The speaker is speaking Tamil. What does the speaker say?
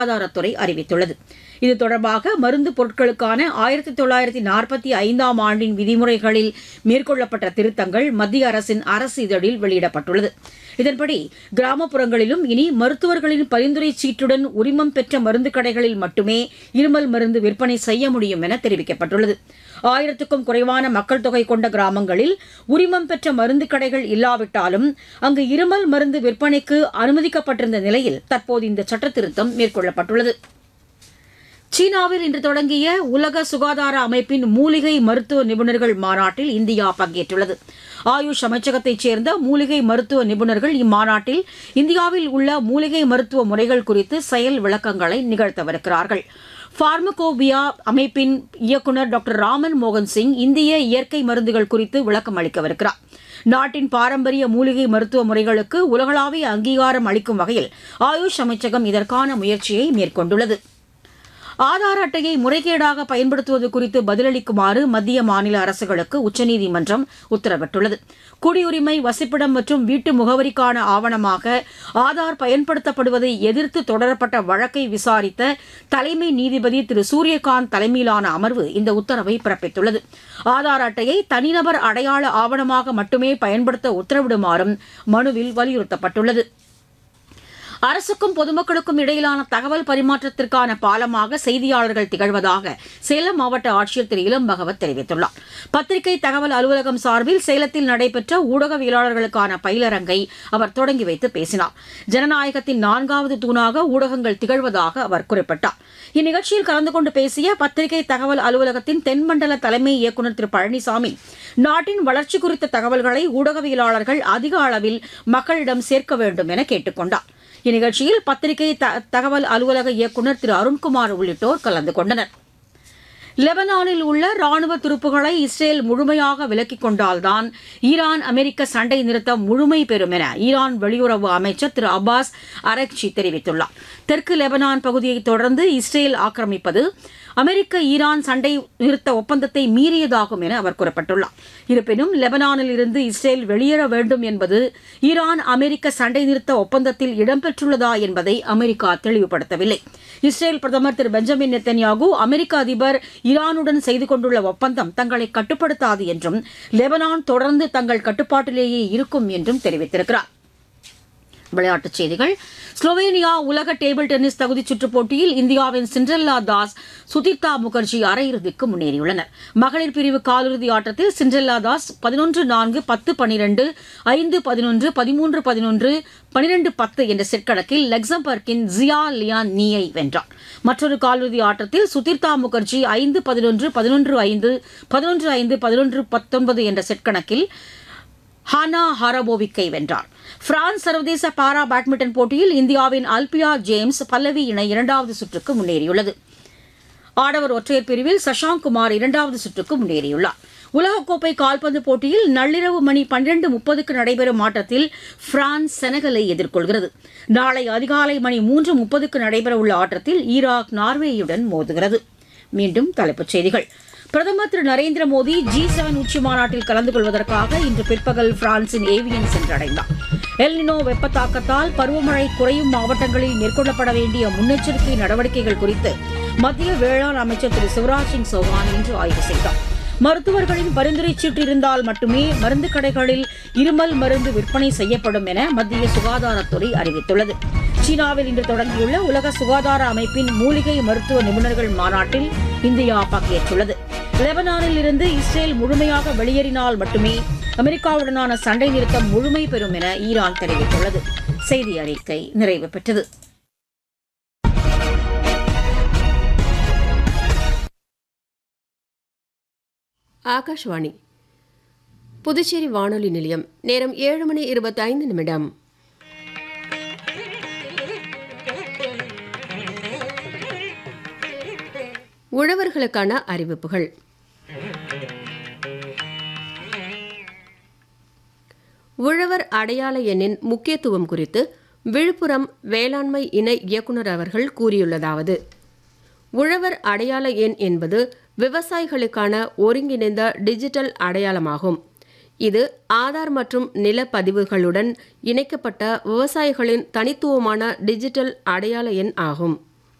சுகாதாரத்துறை அறிவித்துள்ளது இது தொடர்பாக மருந்து பொருட்களுக்கான ஆயிரத்தி தொள்ளாயிரத்தி நாற்பத்தி ஐந்தாம் ஆண்டின் விதிமுறைகளில் மேற்கொள்ளப்பட்ட திருத்தங்கள் மத்திய அரசின் அரசு இதழில் வெளியிடப்பட்டுள்ளது இதன்படி கிராமப்புறங்களிலும் இனி மருத்துவர்களின் பரிந்துரை சீட்டுடன் உரிமம் பெற்ற மருந்து கடைகளில் மட்டுமே இருமல் மருந்து விற்பனை செய்ய முடியும் என தெரிவிக்கப்பட்டுள்ளது ஆயிரத்துக்கும் குறைவான மக்கள் தொகை கொண்ட கிராமங்களில் உரிமம் பெற்ற மருந்து கடைகள் இல்லாவிட்டாலும் அங்கு இருமல் மருந்து விற்பனைக்கு அனுமதிக்கப்பட்டிருந்த நிலையில் தற்போது இந்த சட்டத்திருத்தம் மேற்கொள்ளப்பட்டுள்ளது சீனாவில் இன்று தொடங்கிய உலக சுகாதார அமைப்பின் மூலிகை மருத்துவ நிபுணர்கள் மாநாட்டில் இந்தியா பங்கேற்றுள்ளது ஆயுஷ் அமைச்சகத்தைச் சேர்ந்த மூலிகை மருத்துவ நிபுணர்கள் இம்மாநாட்டில் இந்தியாவில் உள்ள மூலிகை மருத்துவ முறைகள் குறித்து செயல் விளக்கங்களை நிகழ்த்தவிருக்கிறார்கள் பார்மகோபியா அமைப்பின் இயக்குநர் டாக்டர் ராமன் மோகன் சிங் இந்திய இயற்கை மருந்துகள் குறித்து விளக்கம் அளிக்கவிருக்கிறார் நாட்டின் பாரம்பரிய மூலிகை மருத்துவ முறைகளுக்கு உலகளாவிய அங்கீகாரம் அளிக்கும் வகையில் ஆயுஷ் அமைச்சகம் இதற்கான முயற்சியை மேற்கொண்டுள்ளது ஆதார் அட்டையை முறைகேடாக பயன்படுத்துவது குறித்து பதிலளிக்குமாறு மத்திய மாநில அரசுகளுக்கு உச்சநீதிமன்றம் உத்தரவிட்டுள்ளது குடியுரிமை வசிப்பிடம் மற்றும் வீட்டு முகவரிக்கான ஆவணமாக ஆதார் பயன்படுத்தப்படுவதை எதிர்த்து தொடரப்பட்ட வழக்கை விசாரித்த தலைமை நீதிபதி திரு சூரியகாந்த் தலைமையிலான அமர்வு இந்த உத்தரவை பிறப்பித்துள்ளது ஆதார் அட்டையை தனிநபர் அடையாள ஆவணமாக மட்டுமே பயன்படுத்த உத்தரவிடுமாறும் மனுவில் வலியுறுத்தப்பட்டுள்ளது அரசுக்கும் பொதுமக்களுக்கும் இடையிலான தகவல் பரிமாற்றத்திற்கான பாலமாக செய்தியாளர்கள் திகழ்வதாக சேலம் மாவட்ட ஆட்சியர் திரு இளம் பகவத் தெரிவித்துள்ளார் பத்திரிகை தகவல் அலுவலகம் சார்பில் சேலத்தில் நடைபெற்ற ஊடகவியலாளர்களுக்கான பயிலரங்கை அவர் தொடங்கி வைத்து பேசினார் ஜனநாயகத்தின் நான்காவது தூணாக ஊடகங்கள் திகழ்வதாக அவர் குறிப்பிட்டார் இந்நிகழ்ச்சியில் கலந்து கொண்டு பேசிய பத்திரிகை தகவல் அலுவலகத்தின் தென்மண்டல தலைமை இயக்குநர் திரு பழனிசாமி நாட்டின் வளர்ச்சி குறித்த தகவல்களை ஊடகவியலாளர்கள் அதிக அளவில் மக்களிடம் சேர்க்க வேண்டும் என கேட்டுக் கொண்டார் இந்நிகழ்ச்சியில் பத்திரிகை த- தகவல் அலுவலக இயக்குநர் திரு அருண்குமார் உள்ளிட்டோர் கலந்து கொண்டனர் லெபனானில் உள்ள ராணுவ துருப்புகளை இஸ்ரேல் முழுமையாக விலக்கிக் கொண்டால்தான் ஈரான் அமெரிக்க சண்டை நிறுத்தம் முழுமை பெறும் என ஈரான் வெளியுறவு அமைச்சர் திரு அப்பாஸ் அரக்சி தெரிவித்துள்ளார் தெற்கு லெபனான் பகுதியை தொடர்ந்து இஸ்ரேல் ஆக்கிரமிப்பது அமெரிக்க ஈரான் சண்டை நிறுத்த ஒப்பந்தத்தை மீறியதாகும் என அவர் குறிப்பிட்டுள்ளார் இருப்பினும் லெபனானில் இருந்து இஸ்ரேல் வெளியேற வேண்டும் என்பது ஈரான் அமெரிக்க சண்டை நிறுத்த ஒப்பந்தத்தில் இடம்பெற்றுள்ளதா என்பதை அமெரிக்கா தெளிவுபடுத்தவில்லை இஸ்ரேல் பிரதமர் திரு பெஞ்சமின் நெத்தன்யாகு அமெரிக்க அதிபர் ஈரானுடன் செய்து கொண்டுள்ள ஒப்பந்தம் தங்களை கட்டுப்படுத்தாது என்றும் லெபனான் தொடர்ந்து தங்கள் கட்டுப்பாட்டிலேயே இருக்கும் என்றும் தெரிவித்திருக்கிறார் விளையாட்டுச் செய்திகள் ஸ்லோவேனியா உலக டேபிள் டென்னிஸ் தகுதிச் சுற்றுப் போட்டியில் இந்தியாவின் சிண்ட்ரெல்லா தாஸ் சுதிர்தா முகர்ஜி அரையிறுதிக்கு முன்னேறியுள்ளனர் மகளிர் பிரிவு காலிறுதி ஆட்டத்தில் சிண்ட்ரெல்லா தாஸ் பதினொன்று நான்கு பத்து பனிரெண்டு ஐந்து பதினொன்று பதிமூன்று பதினொன்று பனிரெண்டு பத்து என்ற செட் கணக்கில் லக்சம்பர்க்கின் ஜியா லியான் நீயை வென்றார் மற்றொரு காலிறுதி ஆட்டத்தில் சுதிர்தா முகர்ஜி ஐந்து பதினொன்று பதினொன்று ஐந்து பதினொன்று ஐந்து பதினொன்று பத்தொன்பது என்ற செட் கணக்கில் ஹானா ஹாரபோவிக்கை வென்றார் பிரான்ஸ் சர்வதேச பாரா பேட்மிண்டன் போட்டியில் இந்தியாவின் அல்பியா ஜேம்ஸ் பல்லவி இணை இரண்டாவது சுற்றுக்கு முன்னேறியுள்ளது ஆடவர் ஒற்றையர் பிரிவில் சஷாங்க் குமார் இரண்டாவது சுற்றுக்கு முன்னேறியுள்ளார் உலகக்கோப்பை கால்பந்து போட்டியில் நள்ளிரவு மணி பன்னிரண்டு முப்பதுக்கு நடைபெறும் ஆட்டத்தில் பிரான்ஸ் செனகலை எதிர்கொள்கிறது நாளை அதிகாலை மணி மூன்று முப்பதுக்கு நடைபெறவுள்ள ஆட்டத்தில் ஈராக் நார்வேயுடன் மோதுகிறது மீண்டும் தலைப்புச் செய்திகள் பிரதமர் திரு நரேந்திர மோடி ஜி செவன் உச்சி மாநாட்டில் கலந்து கொள்வதற்காக இன்று பிற்பகல் பிரான்சின் ஏவியன் சென்றடைந்தார் எல்னினோ வெப்ப தாக்கத்தால் பருவமழை குறையும் மாவட்டங்களில் மேற்கொள்ளப்பட வேண்டிய முன்னெச்சரிக்கை நடவடிக்கைகள் குறித்து மத்திய வேளாண் அமைச்சர் திரு சிவராஜ் சிங் சௌஹான் இன்று ஆய்வு செய்தார் மருத்துவர்களின் பரிந்துரை சீட்டு இருந்தால் மட்டுமே மருந்து கடைகளில் இருமல் மருந்து விற்பனை செய்யப்படும் என மத்திய சுகாதாரத்துறை அறிவித்துள்ளது சீனாவில் இன்று தொடங்கியுள்ள உலக சுகாதார அமைப்பின் மூலிகை மருத்துவ நிபுணர்கள் மாநாட்டில் இந்தியா பங்கேற்றுள்ளது லெபனானில் இருந்து இஸ்ரேல் முழுமையாக வெளியேறினால் மட்டுமே அமெரிக்காவுடனான சண்டை நிறுத்தம் முழுமை பெறும் என ஈரான் தெரிவித்துள்ளது செய்தி அறிக்கை நிறைவு பெற்றது ஆகாஷ்வாணி புதுச்சேரி வானொலி நிலையம் நேரம் ஏழு மணி இருபத்தைந்து நிமிடம் உழவர்களுக்கான அறிவிப்புகள் உழவர் அடையாள எண்ணின் முக்கியத்துவம் குறித்து விழுப்புரம் வேளாண்மை இணை இயக்குனர் அவர்கள் கூறியுள்ளதாவது உழவர் அடையாள எண் என்பது விவசாயிகளுக்கான ஒருங்கிணைந்த டிஜிட்டல் அடையாளமாகும் இது ஆதார் மற்றும் நிலப்பதிவுகளுடன் இணைக்கப்பட்ட விவசாயிகளின் தனித்துவமான டிஜிட்டல் அடையாள எண் ஆகும்